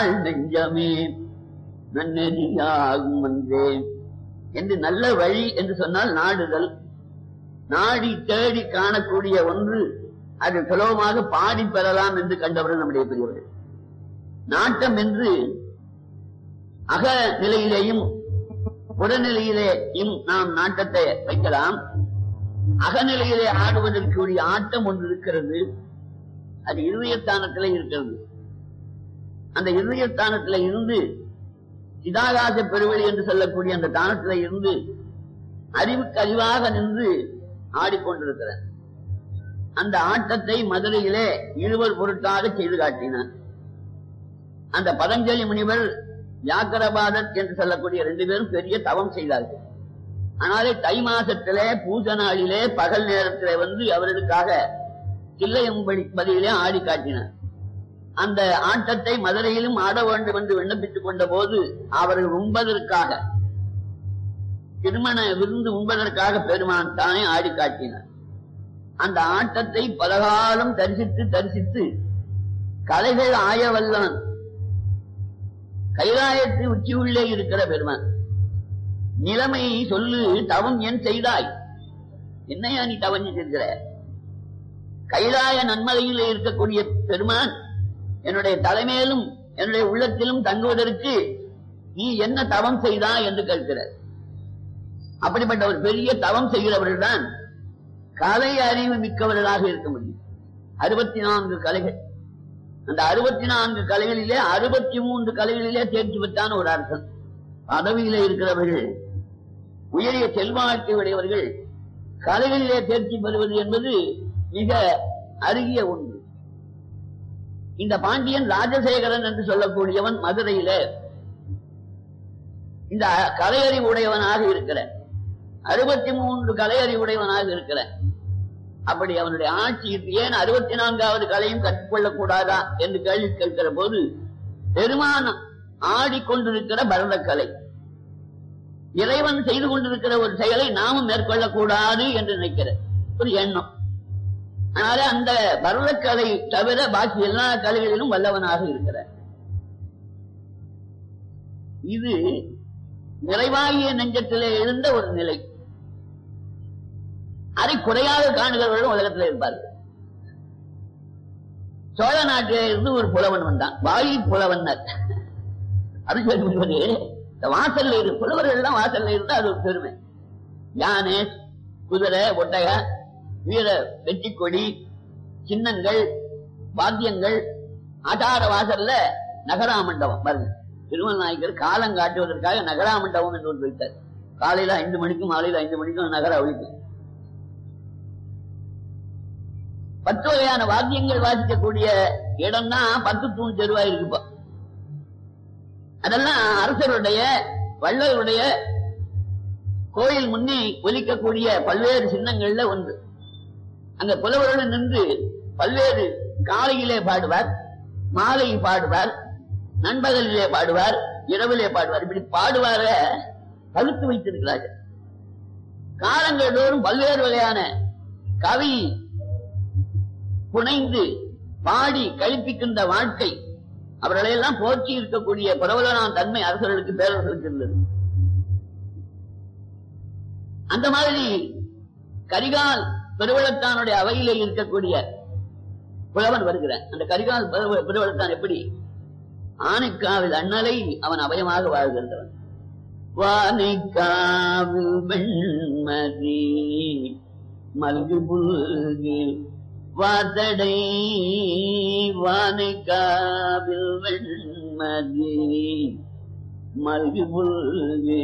நெஞ்சமே நன்னெறியாகும் என்றே என்று நல்ல வழி என்று சொன்னால் நாடுதல் நாடி தேடி காணக்கூடிய ஒன்று அது சுலபமாக பாடி பெறலாம் என்று கண்டவர்கள் நம்முடைய பெரியவர்கள் நாட்டம் என்று அக நிலையிலேயும் புறநிலையிலேயும் நாம் நாட்டத்தை வைக்கலாம் அகநிலையிலே ஆடுவதற்குரிய ஆட்டம் ஒன்று இருக்கிறது அது இருதயஸ்தானத்திலே இருக்கிறது அந்த இருதயஸ்தானத்திலே இருந்து சிதாகாச பெருவெளி என்று சொல்லக்கூடிய அந்த தானத்திலே இருந்து அறிவுக்கு அறிவாக நின்று ஆடிக்கொண்டிருக்கிறார் அந்த ஆட்டத்தை மதுரையிலே இருவர் பொருட்டாக செய்து காட்டினார் அந்த பதஞ்சலி முனிவர் வியாக்கரபாதர் என்று சொல்லக்கூடிய ரெண்டு பேரும் பெரிய தவம் செய்தார்கள் ஆனாலே தை மாசத்திலே பூஜ நாளிலே பகல் நேரத்திலே வந்து அவர்களுக்காக கிள்ளையம்படி பதியிலே ஆடி காட்டினார் அந்த ஆட்டத்தை மதுரையிலும் ஆட வேண்டும் என்று விண்ணப்பித்துக் கொண்ட போது அவர்கள் உண்பதற்காக திருமண விருந்து உண்பதற்காக பெருமான் தானே ஆடி காட்டினார் அந்த ஆட்டத்தை பலகாலம் தரிசித்து தரிசித்து கலைகள் ஆயவல்லவன் கைலாயத்து உச்சி உள்ளே இருக்கிற பெருமான் நிலைமை சொல்லு தவம் ஏன் செய்தாய் என்னையா நீ தவம் செய்திருக்கிற கைலாய நன்மலையில் இருக்கக்கூடிய பெருமான் என்னுடைய தலைமையிலும் என்னுடைய உள்ளத்திலும் தங்குவதற்கு நீ என்ன தவம் செய்தாய் என்று கேட்கிறார் அப்படிப்பட்ட ஒரு பெரிய தவம் செய்கிறவர்கள் தான் கலை அறிவு மிக்கவர்களாக இருக்க முடியும் அறுபத்தி நான்கு கலைகள் அந்த அறுபத்தி நான்கு கலைகளிலே அறுபத்தி மூன்று கலைகளிலே தேர்ச்சி பெற்றான ஒரு அரசன் பதவியிலே இருக்கிறவர்கள் உயரிய செல்வாழ்க்கை உடையவர்கள் கலைகளிலே தேர்ச்சி பெறுவது என்பது மிக அருகிய ஒன்று இந்த பாண்டியன் ராஜசேகரன் என்று சொல்லக்கூடியவன் மதுரையில இந்த கலையறிவு உடையவனாக இருக்கிற அறுபத்தி மூன்று கலையறிவு உடையவனாக இருக்கிற அப்படி அவனுடைய ஆட்சி ஏன் அறுபத்தி நான்காவது கலையும் கற்றுக்கொள்ளக் கூடாதா என்று கேள்வி கேட்கிற போது பெருமான் ஆடிக்கொண்டிருக்கிற பரத கலை இறைவன் செய்து கொண்டிருக்கிற ஒரு செயலை நாமும் மேற்கொள்ளக்கூடாது என்று நினைக்கிற ஒரு எண்ணம் அதனால அந்த பரதக்கலை தவிர பாக்கி எல்லா கலைகளிலும் வல்லவனாக இருக்கிறார் இது நிறைவாகிய நெஞ்சத்திலே எழுந்த ஒரு நிலை அதை குறையாக காணுகிறவர்கள் உலகத்தில் இருப்பார்கள் சோழ நாட்டிலே இருந்து ஒரு புலவன் வந்தான் வாயு புலவன்னர் அது சொல்லுவது இந்த வாசல்ல இரு புலவர்கள் எல்லாம் வாசல்ல இருந்தா அது ஒரு பெருமை யானை குதிரை ஒட்டக வீர வெற்றி கொடி சின்னங்கள் வாத்தியங்கள் ஆட்டார வாசல்ல நகரா மண்டபம் பாருங்க திருமல் நாயக்கர் காலம் காட்டுவதற்காக நகரா மண்டபம் என்று ஒன்று வைத்தார் காலையில ஐந்து மணிக்கும் மாலையில ஐந்து மணிக்கும் நகர ஒழிக்கும் பத்து வகையான வாத்தியங்கள் வாசிக்கக்கூடிய இடம் தான் பத்து தூண் தெருவா இருக்குப்பா அதெல்லாம் அரசருடைய வள்ளலுடைய கோயில் முன்னே ஒலிக்கக்கூடிய பல்வேறு சின்னங்கள்ல ஒன்று அங்க புலவருடன் நின்று பல்வேறு காலையிலே பாடுவார் மாலை பாடுவார் நண்பகலிலே பாடுவார் இரவிலே பாடுவார் இப்படி பாடுவார பழுத்து வைத்திருக்கிறார்கள் காலங்கள் தோறும் பல்வேறு வகையான கவி புனைந்து பாடி கழிப்பிக்கின்ற வாழ்க்கை அவர்களை எல்லாம் போற்றி இருக்கக்கூடிய பிரபலனான தன்மை அரசர்களுக்கு பேரரசர்களுக்கு இருந்தது அந்த மாதிரி கரிகால் பெருவளத்தானுடைய அவையிலே இருக்கக்கூடிய புலவன் வருகிறான் அந்த கரிகால் பெருவ- பெருவளத்தான் எப்படி ஆனைக்காவில் அண்ணலை அவன் அபயமாக வாழ்கின்றவன் வானைக்காவில் வெண்மதி மல்கு புல்கு வாதடை வானைக்காவில் வெண்மதி மல்கு புல்கு